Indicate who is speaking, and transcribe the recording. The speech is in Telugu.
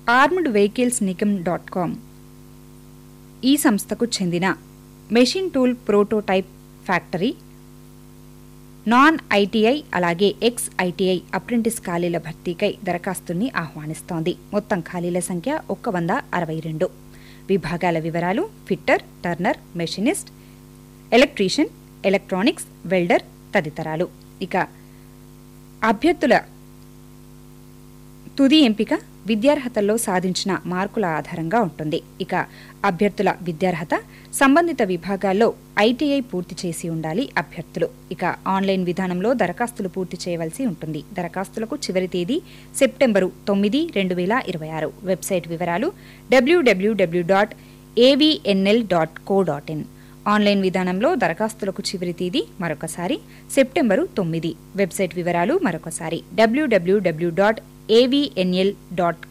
Speaker 1: armed vehicles Nigam dot com ఈ సంస్థకు చెందిన machine tool prototype factory non ITI అలాగే ఎక్స్ ఐటీఐ అప్రెంటిస్ ఖాళీల భర్తీకై దరఖాస్తుల్ని ఆహ్వానిస్తోంది మొత్తం ఖాళీల సంఖ్య ఒక్క వంద అరవై రెండు విభాగాల వివరాలు fitter turner machinist electrician electronics welder తదితరాలు ఇక అభ్యర్థుల తుది ఎంపిక విద్యార్హతల్లో సాధించిన మార్కుల ఆధారంగా ఉంటుంది ఇక అభ్యర్థుల విద్యార్హత సంబంధిత విభాగాల్లో ఐటీఐ పూర్తి చేసి ఉండాలి అభ్యర్థులు ఇక ఆన్లైన్ విధానంలో దరఖాస్తులు పూర్తి చేయవలసి ఉంటుంది దరఖాస్తులకు చివరి తేదీ సెప్టెంబరు తొమ్మిది రెండు వేల ఇరవై ఆరు వెబ్సైట్ వివరాలు WWW dot AVNL dot co dot in online విధానంలో దరఖాస్తులకు చివరి తేదీ మరొకసారి సెప్టెంబరు తొమ్మిది వెబ్సైట్ వివరాలు మరొకసారి డబ్ల్యూడబ్ల్యూడబ్ల్యూ డాట్ ఏవీఎన్ఎల్ డాట్